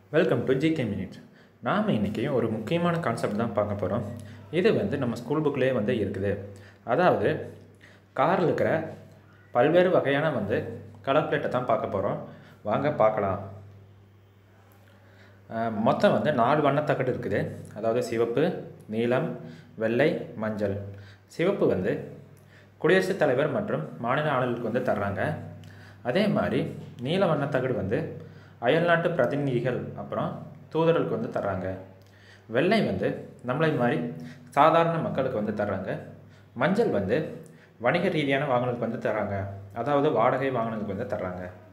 welcome to GK minute நாம் இன்றைக்கி ஒரு முக்கியமான கான்செப்ட் தான் பார்க்க போகிறோம் இது வந்து நம்ம ஸ்கூல் புக்லேயே வந்து இருக்குது அதாவது காரில் இருக்கிற பல்வேறு வகையான வந்து கலர் பிளேட்டை தான் பார்க்க போகிறோம் வாங்க பார்க்கலாம் அஹ், மொத்தம் வந்து நாலு வண்ணத்தகடு இருக்குது அதாவது சிவப்பு நீலம் வெள்ளை மஞ்சள் சிவப்பு வந்து குடியரசுத் தலைவர் மற்றும் மாநில ஆளுநருக்கு வந்து தர்றாங்க அதே மாதிரி நீல வண்ணத்தகடு வந்து அயல்நாட்டு பிரதிநிதிகள் அப்புறம் தூதர்களுக்கு வந்து தர்றாங்க வெள்ளை வந்து நம்மளை மாதிரி சாதாரண மக்களுக்கு வந்து தர்றாங்க மஞ்சள் வந்து வணிக ரீதியான வாகனங்களுக்கு வந்து தர்றாங்க அதாவது வாடகை வாகனங்களுக்கு வந்து தர்றாங்க